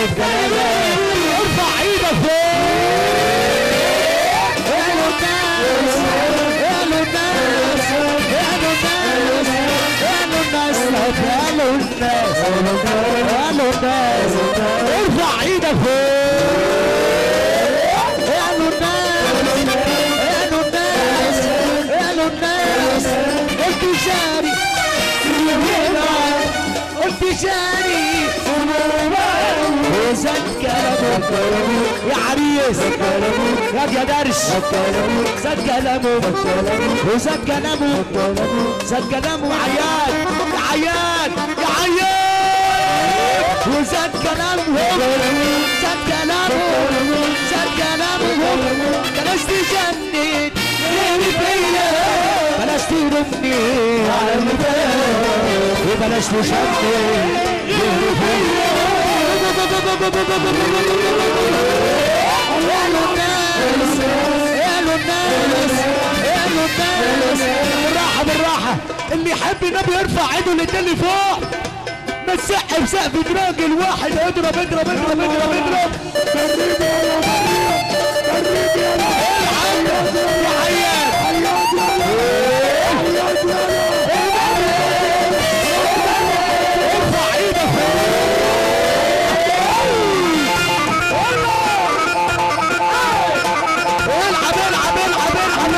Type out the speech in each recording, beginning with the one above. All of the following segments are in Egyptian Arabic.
في كلامك ارفع ايدك فوق يا له الناس يا له الناس يا له الناس يا له الناس يا له الناس يا له الناس ارفع ايدك فوق يا له الناس يا له الناس يا له الناس قلت جاري قلت جاري وزاد كلامه يا عريس يا يا درش زاد كلامه وزاد كلامه زاد كلامه عياد يا عياد يا عياد وزاد كلامهم زاد كلامهم زاد كلامهم بلاش تجنن ليه فيا بلاش ترمني على المثال وبلاش تشنن ليه فيا يا له الناس يا له الناس يا له الناس بالراحة بالراحة اللي يحب النبي يرفع ايده الاتنين لفوق ما تسقف سقف راجل واحد اضرب اضرب اضرب اضرب اضرب العب يا عيال ارفع ايدك العب العب العب العب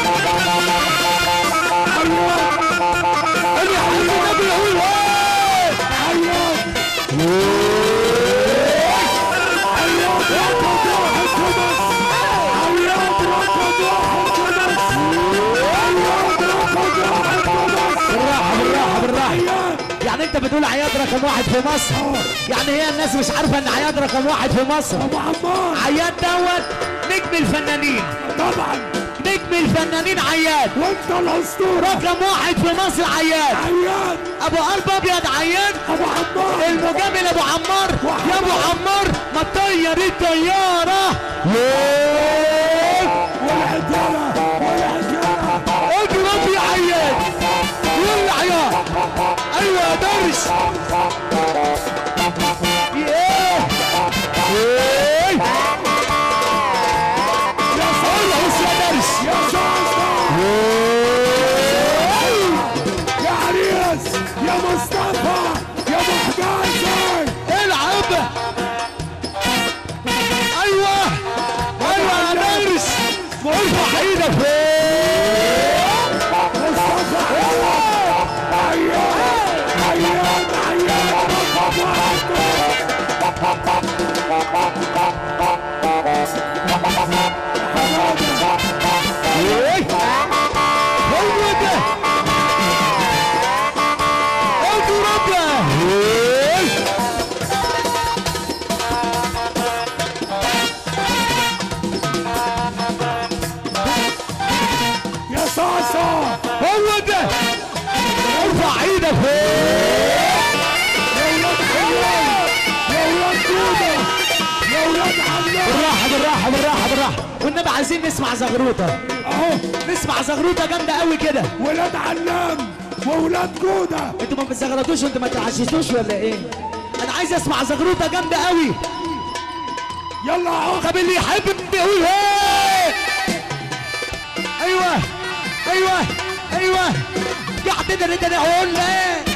اللي يحب النبي يقول هاي بالراحة بالراحة بالراحة يعني انت بتقول عياد رقم واحد في مصر يعني هي الناس مش عارفة ان عياد رقم واحد في مصر ابو عمار عياد دوت نجم الفنانين طبعا نجم الفنانين عياد وانت الاسطوره رقم واحد في مصر عياد عياد ابو قلب ابيض عياد ابو عمار المجامل ابو عمار يا ابو عمار ما تطير الطياره يوه. ولا عجاله ولا عجاله اضرب يا عياد يلا عياد ايوه يا درش ياه ياه يا الله بص يا درش يا صاصه ياه. يا عريس يا مصطفى يا ابو حجازي العب ايوه ايوه يا درش ارفع ايدك فوق مصطفى عياد عياد عياد رقم واحد ايه هو ده اضرب ده ايه يا صاصه هو ده ارفع ايدك فوق يا ولاد عياد يا ولاد جوده يا ولاد عمار بالراحه بالراحه بالراحه بالراحه والنبي عايزين نسمع زغروطه اهو نسمع زغروطه جامده قوي كده ولاد علام وولاد جوده انتوا ما بتزغرطوش وانتوا ما تعششوش ولا ايه انا عايز اسمع زغروطه جامده قوي يلا اهو طب اللي يحب يقول ايه ايوه ايوه ايوه قاعد تقدر انت اقول ايه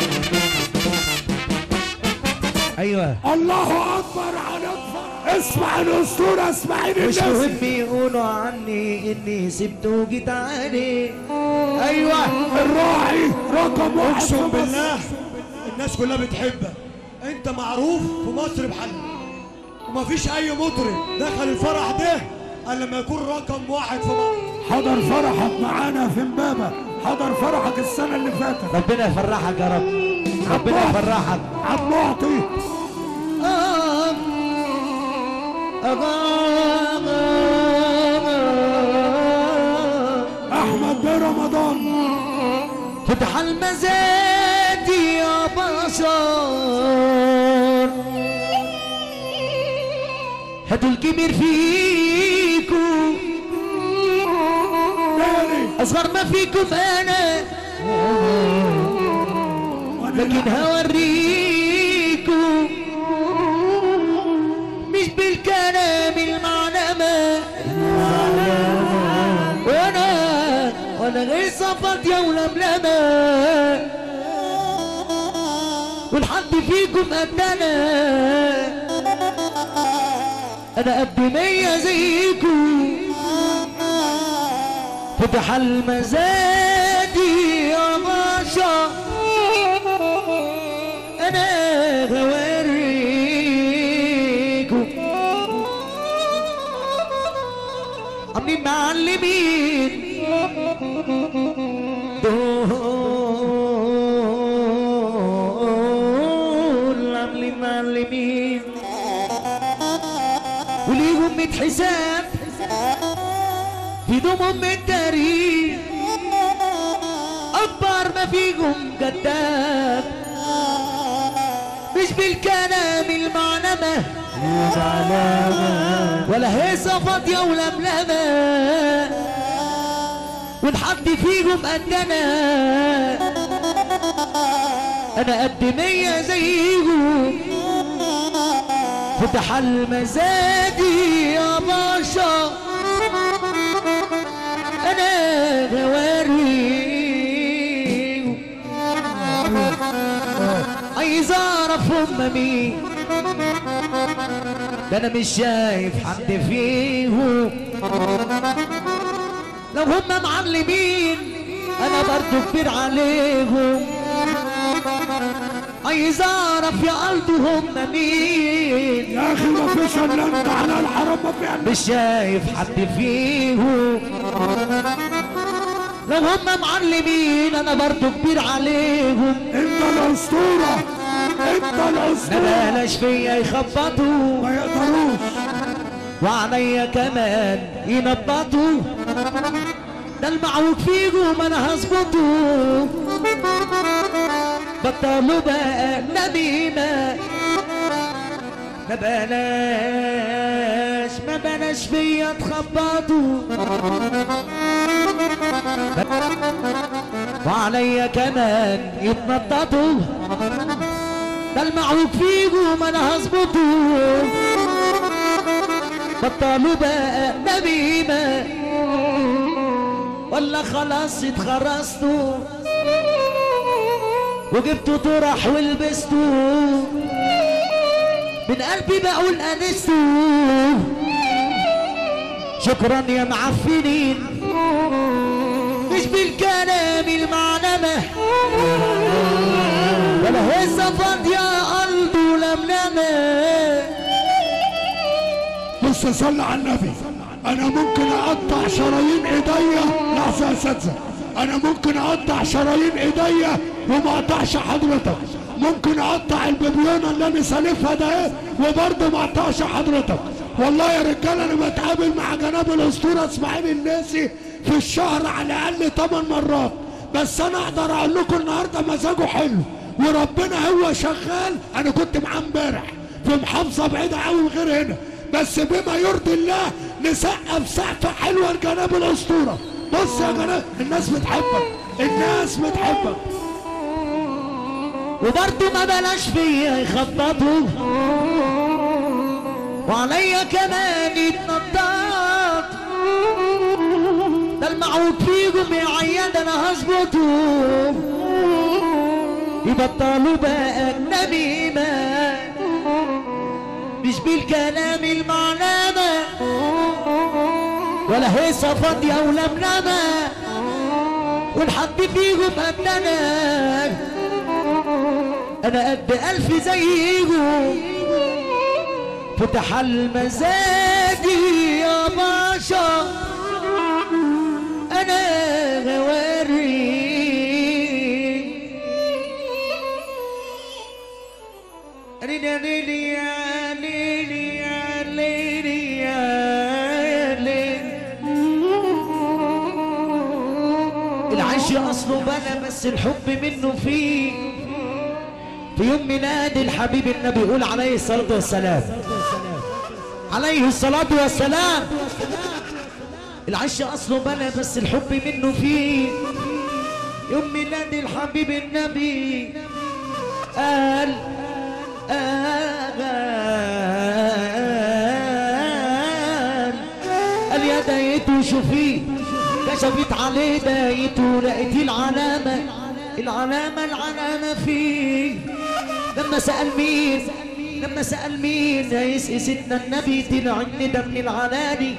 ايوه الله اكبر على اكبر اسمع الاسطوره اسمعيني مش الناس مهم يقولوا عني اني سبت وجيت عليه ايوه الراعي رقم واحد في اقسم مصر. بالله الناس كلها بتحبك انت معروف في مصر بحالك ومفيش اي مطرب دخل الفرح ده الا لما يكون رقم واحد في مصر حضر فرحك معانا في امبابه حضر فرحك السنه اللي فاتت ربنا يفرحك يا رب ربنا يفرحك عم معطي احمد بن رمضان فتح المزاد يا بشر هاتوا الكبير فيكم تاني اصغر ما فيكم انا لكن هوريكم غيصة فاضية ولملمة والحد فيكم قدنا انا قد مية زيكم فتح المزادي يا باشا انا غوريكم عاملين معلمين دول عاملين معلمين وليهم ميت حساب في دمهم من التاريخ أكبر ما فيهم كذاب مش بالكلام المعنمة ولا هيصة فاضية ولملمة والحد فيهم قدنا أنا قد مية زيهم فتح المزادي يا باشا انا غواري عايز اعرف هم مين ده انا مش شايف حد فيهم لو هم معلمين انا برضو كبير عليهم عايز اعرف يا قلبي هم مين يا اخي ما فيش الا انت على الحرام ما في الا مش شايف حد فيهم لو هم معلمين انا برضو كبير عليهم انت الاسطوره انت ما الاسطوره بلاش فيا يخبطوا ما يقدروش وعليا كمان ينبطوا ده المعوج فيكم انا هظبطه بطلوا بقى نميمة ما بلاش ما بلاش فيا تخبطوا وعليا كمان يتنططوا ده المعوج فيكم انا هظبطه بطلوا بقى نميمة ولا خلاص اتخرستوا وجبتوا طرح ولبستوا من قلبي بقول انستوا شكرا يا معفنين مش بالكلام المعنمة ولا هسه فاضية قلبي ولملمة بص صل على النبي انا ممكن اقطع شرايين ايديا لحظه يا اساتذه انا ممكن اقطع شرايين ايديا وما اقطعش حضرتك ممكن اقطع الببيونه اللي انا سالفها ده ايه وبرضه ما اقطعش حضرتك والله يا رجاله انا بتقابل مع جناب الاسطوره اسماعيل الناسي في الشهر على الاقل 8 مرات بس انا اقدر اقول لكم النهارده مزاجه حلو وربنا هو شغال انا كنت معاه امبارح في محافظه بعيده قوي غير هنا بس بما يرضي الله نسقف سقفه حلوه لجناب الاسطوره بص يا جناب الناس بتحبك الناس بتحبك وبرضه ما بلاش فيا يخبطوا وعليا كمان يتنطط ده المعود فيكم يا عياد انا هظبطه يبطلوا بقى النميمة مش بالكلام المعنامة ولا هيصة فاضية ولملمة والحد فيكم قدنا انا قد الف زيكم فتح المزادي يا باشا انا غواري ليلي ليلي يا ليلي يا ليلي يا ليلي العيش اصله بلا بس الحب منه فيه في يوم ميلاد الحبيب النبي يقول عليه الصلاة والسلام عليه الصلاة والسلام العش أصله بلا بس الحب منه فيه يوم ميلاد الحبيب النبي قال قال قال يا دايته شوفيه كشفت عليه دايته لقيت العلامة العلامة العلامة فيه لما سأل مين لما سأل مين هيسقي سيدنا النبي طلع ان ده من العلاني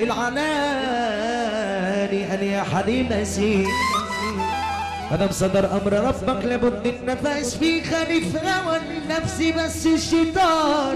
العلاني قال يا حليم سين أنا مصدر أمر ربك لابد النفس في خليف هوى النفس بس الشيطان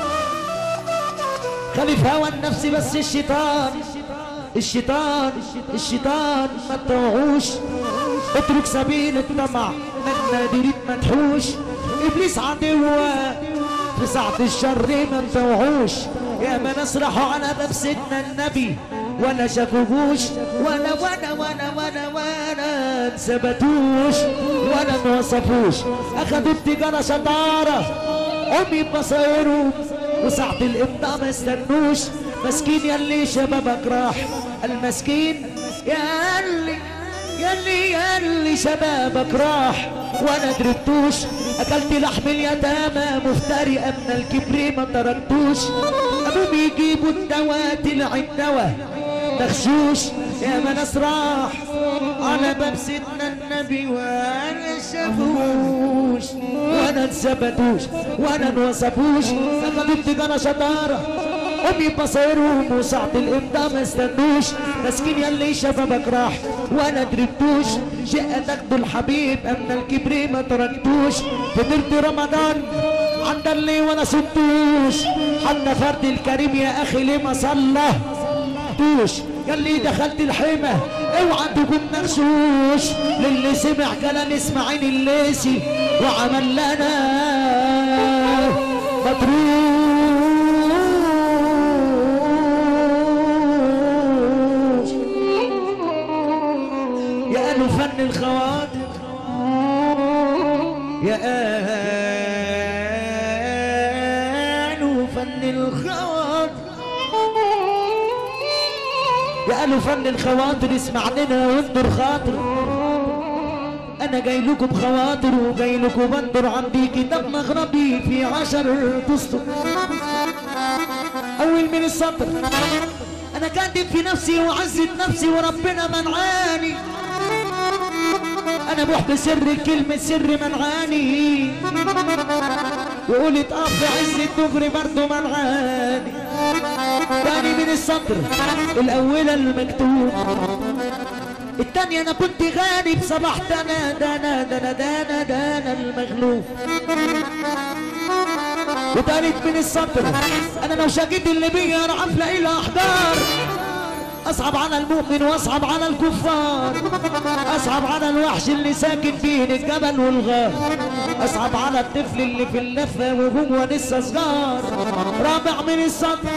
خليف هوى النفس بس الشيطان الشيطان الشيطان ما تطوعوش اترك سبيل الطمع من نادرين ما تحوش ابليس عدوه في ساعة الشر ما تطوعوش يا ما نسرحوا على باب سيدنا النبي ولا شافوهوش ولا ولا ولا ولا ولا انثبتوش ولا انوصفوش اخدوا التجارة شطارة عمي بصيرهم وساعة الإمضاء ما استنوش مسكين يلي شبابك راح المسكين يلي يلي يلي شبابك راح وانا دربتوش اكلت لحم اليتامى مفتري من الكبر ما تركتوش ابوهم يجيبوا الدواء طلع الدواء مغشوش يا ما ناس راح على باب سيدنا النبي وانا شافوش وانا انثبتوش وانا انوصفوش اخدوا التجارة شطارة امي بصيرهم وساعة الامضاء ما استنوش مسكين يلي شبابك راح وانا دربتوش شقة تاخدوا الحبيب اما الكبر ما تركتوش فطرت رمضان عند اللي وانا سبتوش حتى فرد الكريم يا اخي ليه ما صلى توش قال لي دخلت الحمى اوعى تكون مغشوش للي سمع كلام اسماعيل الليسي وعمل لنا مطروش يا أهل فن الخواطر يا أهل فن الخواطر يا أهل فن الخواطر اسمع لنا وانظر خاطر أنا جاي لكم بخواطر وجاي لكم بندر عندي كتاب مغربي في عشر تسطر أول من السطر أنا كاتب في نفسي وعزت نفسي وربنا منعاني أنا بوح بسر الكلمة سر منعاني وقولت أب عز الدغري برضه منعاني تاني من السطر الأولى المكتوب التانية أنا كنت غني بصبحت أنا دانا دانا دانا دانا المغلوب وتالت من السطر أنا لو شقيت اللي بيا راح ألاقي له أحجار أصعب على المؤمن وأصعب على الكفار أصعب على الوحش اللي ساكن بين الجبل والغار أصعب على الطفل اللي في اللفة وهو لسه صغار رابع من السطر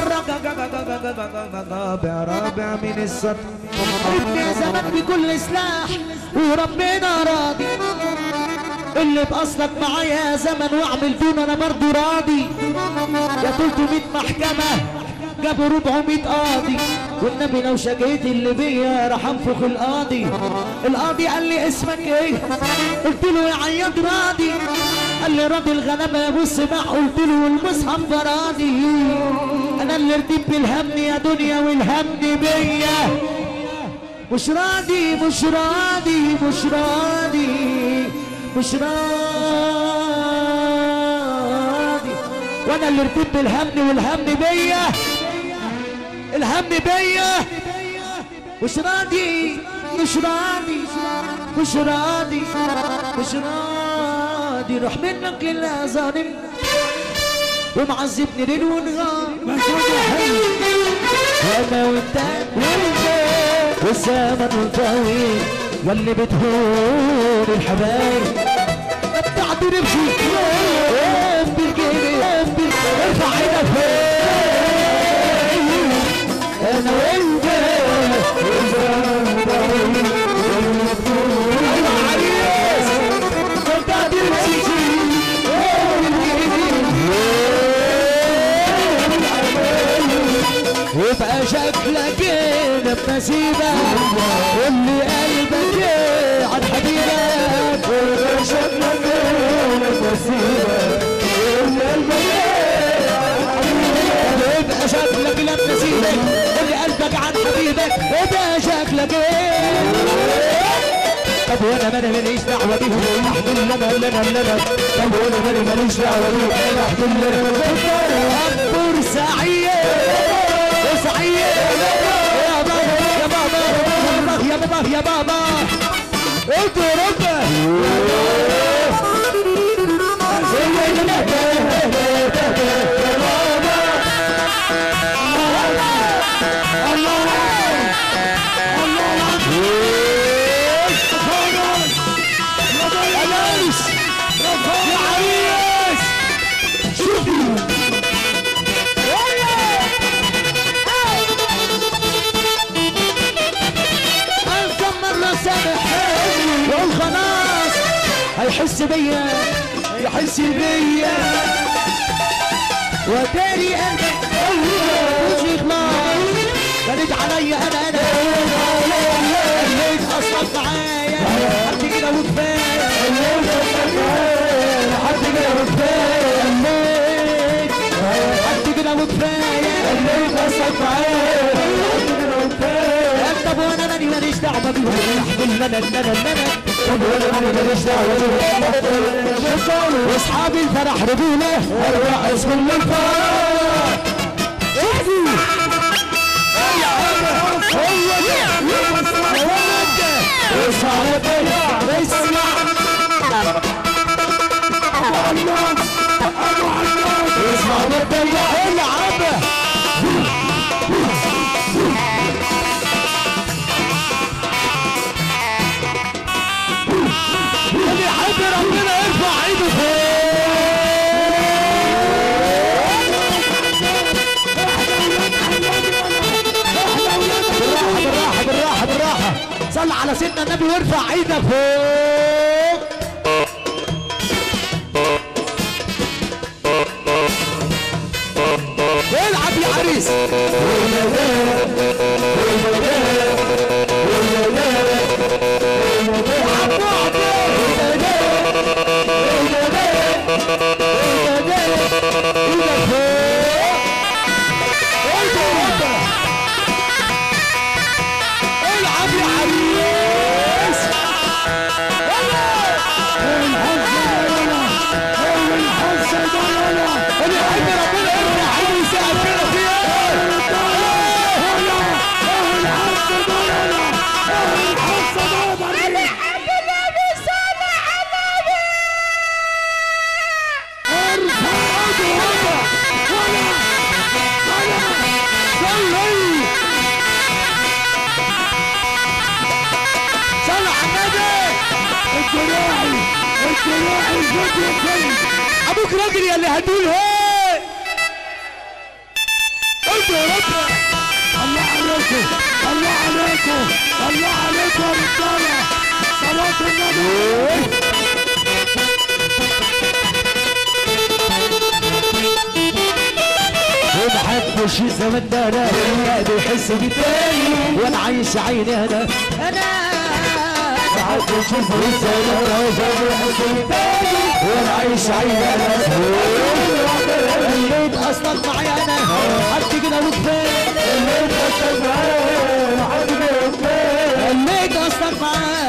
رابع رابع من السطر ابني زمان بكل سلاح وربنا راضي اللي بأصلك معايا يا زمن واعمل دون انا برضو راضي يا 300 محكمة جابوا 400 قاضي والنبي لو شقيت اللي بيا راح انفخ القاضي القاضي قال لي اسمك ايه قلت له يا عياد راضي قال لي راضي الغلابه يا ابو السماح قلت له والمصحف فرادي انا اللي رديت بالهم يا دنيا والهم بيا مش راضي مش راضي مش راضي مش راضي وانا اللي رضيت بالهم والهم بيا الهم بيا مش راضي مش راضي مش راضي مش راضي روح منك لله ظالم ومعذبني ليل ونهار وانا وانت وانت والزمن طويل واللي بتهون الحبايب ما بتعترفش وين بالجيل وين بالجيل ارفع ايدك فين انا وانت والزمن طويل واللي بتهون ايوه عريس ما بتعترفش يبقى شكلك ايه بنسيبك واللي قلبك ايه عن حبيبك يبقى شكلك ايه بنسيبك واللي قلبك ايه عن حبيبك يبقى شكلك لا بنسيبك واللي قلبك عن حبيبك حبيبك وده شكلك ايه طب وانا مالي ماليش دعوه بيهم احمل لنا لنا لنا طب وانا مالي ماليش دعوه بيهم احمل لنا بورسعيد بورسعيد يا بابا يا بابا يا بابا يا بابا انتوا ربنا كم مرة سامح يقول خلاص هيحس بيا يحس بيا وداري قلبي وجهي خلاص كانت عليا انا انا خليت اصلا معايا حد كده وكفايه حد كده وكفايه حد كده وكفايه خليت اصلا معايا حد كده وكفايه طب وانا ماني ماليش دعوه بيهم احمل لنا لنا لنا طب وانا ماني ماليش دعوه بيهم واصحابي الفرح رجوله ارواح اسم الفرح اسمع بالدنيا العب اللي يحب ربنا يرفع ايده فوق بالراحة بالراحة بالراحة بالراحة صل على سيدنا النبي وارفع ايدك فوق العب يا عريس العب يا عريس اللي يحب ربنا يرفع ايده ويسقف كده فيها صل على النبي ابوك راجل يا اللي هتقول هي قلت يا رب الله عليكم الله عليكم الله عليكم يا رجاله صلاه النبي ومحبش الزمن ده انا قاعد يحس بالتاني وانا عايش عيني انا انا محبش الزمن ده انا قاعد يحس بالتاني وانا عايش عيني انا الليل اصلا معايا انا حد كده وكفايه الليل اصلا معايا حد كده وكفايه الليل اصلا معايا